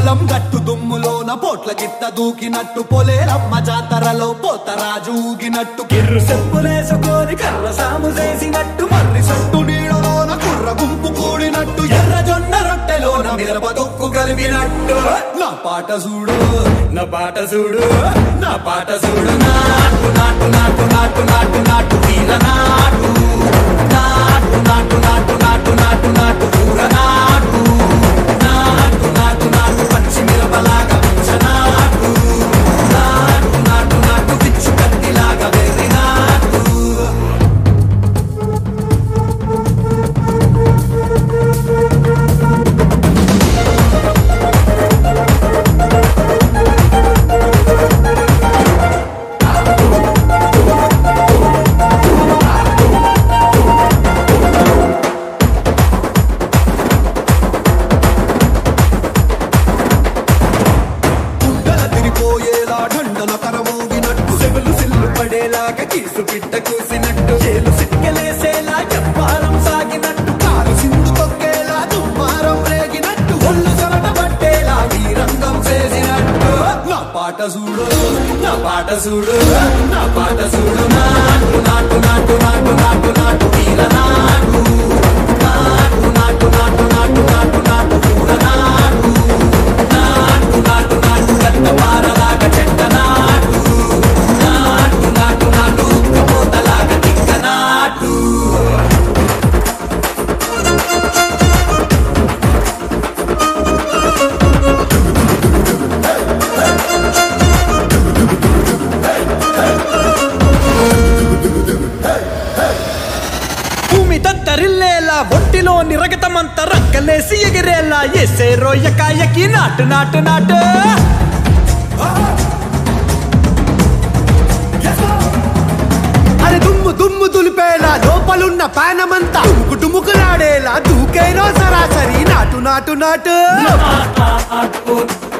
పొలం గట్టు దుమ్ములోన పోట్ల గిత్త దూకినట్టు పొలేరమ్మ జాతరలో పోతరాజు ఊగినట్టు కిర్రు చెప్పులేసుకొని కర్ర సాము చేసినట్టు మర్రి సొట్టు నీడలోన కుర్ర గుంపు కూడినట్టు ఎర్ర జొన్న రొట్టెలోన మిరప దొక్కు కలిపినట్టు నా పాట చూడు నా పాట చూడు నా పాట చూడు నాటు నాటు నాటు నాటు నాటు నాటు వీర నాటు నాటు నాటు నాటు నాటు నాటు నాటు కూర నాటు నాటు నాటు నాటు పచ్చి మిరపలాగా పిచ్చ నాటు నాటు నాటు నాటు పిచ్చు కత్తిలాగా వెర్రి నాటు గుండెల తిరిపోయేలా ఢండన కరమోగినట్టు సెవులు సిల్లు పడేలాగా కీసు పిట్ట కూసినట్టు చేలు సిక్కలేసేలా చెప్పారం సాగినట్టు కారు సింధు తొక్కేలా దుమ్మారం రేగినట్టు ఒళ్ళు సరట పట్టేలా ఈ రంగం చేసినట్టు నా పాట చూడు నా పాట చూడు నా పాట చూడు నాటు నాటు నాటు నాటు నాటు నాటు వీర నాటు నాటు నాటు నాటు నాటు నాటు నాటు కూర నాటు నాటు నాటు నాటు గట్ట పారలాగా చెట్ట నాటు నాటు నాటు నాటు ఉక్కపోతలాగా తిక్క నాటు భూమి తత్తరిల్లేలా ఒంటిలో నిరగతమంత రక్కలేసి ఎగిరేలా ఎసే రోయకాయకి నాటు నాటు నాటు అరే దుమ్ము దుమ్ము దులిపేలా లోపలున్న పానమంతా డుముకు డుముకులాడేలా దూకేనో సరాసరి నాటు నాటు నాటు నాటు